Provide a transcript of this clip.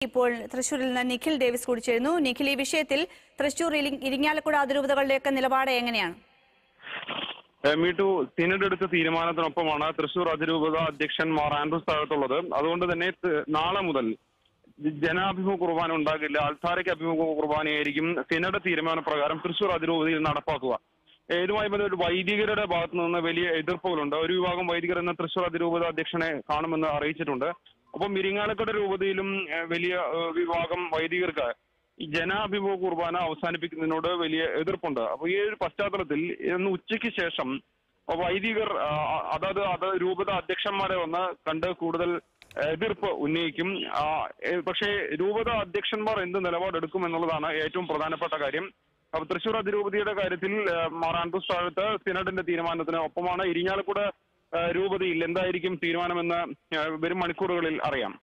ഇപ്പോൾ തൃശൂരിൽ നിന്ന് നിഖിൽ ഡേവിസ് കൂടി ചേരുന്നു നിഖിൽ ഈ വിഷയത്തിൽ തൃശൂർ ഇരി- ഇരിങ്ങാലക്കുട അതിരൂപതകളുടെയൊക്കെ നിലപാട് എങ്ങനെയാണ് ഏഹ് മീട്ടു സിനഡ് എടുത്ത തീരുമാനത്തിനൊപ്പമാണ് തൃശൂർ അതിരൂപത അധ്യക്ഷൻ മാർ ആൻഡ്രൂസ് താഴത്തുള്ളത് അതുകൊണ്ട് തന്നെ ത- നാളെ മുതൽ ജനാഭിമുഖ കുർബാന ഉണ്ടാകില്ല അൾത്താരയ്ക്ക് അഭിമുഖ കുർബാനയായിരിക്കും സിനഡ് തീരുമാനപ്രകാരം തൃശൂർ അതിരൂപതയിൽ നടപ്പാക്കുക ഏഹ് ഇതുമായി ബന്ധപ്പെട്ട് വൈദികരുടെ ഭാഗത്തു നിന്ന് വലിയ എതിർപ്പുകളുണ്ട് ഒരു വിഭാഗം വൈദികർ ഇന്ന് തൃശൂർ അതിരൂപത അധ്യക്ഷനെ കാണുമെന്ന് അറിയിച്ചിട്ടുണ്ട് ഒപ്പം ഇരിങ്ങാലക്കുട രൂപതയിലും ഏഹ് വലിയ ഏഹ് വിഭാഗം വൈദികർക്ക് ഈ ജനാഭിമുഖ കുർബാന അവസാനിപ്പിക്കുന്നതിനോട് വലിയ എതിർപ്പുണ്ട് അപ്പൊ ഈ ഒരു പശ്ചാത്തലത്തിൽ ഇന്ന് ഉച്ചയ്ക്ക് ശേഷം വൈദികർ ആ, അതാത് അത് രൂപത അധ്യക്ഷന്മാരെ വന്ന് കണ്ട് കൂടുതൽ എതിർപ്പ് ഉന്നയിക്കും ആ, ഏ, പക്ഷേ രൂപത അധ്യക്ഷന്മാർ എന്ത് നിലപാടെടുക്കും എന്നുള്ളതാണ് ഏറ്റവും പ്രധാനപ്പെട്ട കാര്യം അപ്പൊ തൃശൂർ അതിരൂപതയുടെ കാര്യത്തിൽ ആ, മാർ ആൻഡ്രൂസ് താഴത്ത് സിനഡിന്റെ തീരുമാനത്തിന് ഒപ്പമാണ് ഇരിഞ്ഞാലക്കുട ആ, രൂപതയിൽ എന്തായിരിക്കും തീരുമാനമെന്ന് ആ, വരും മണിക്കൂറുകളിൽ അറിയാം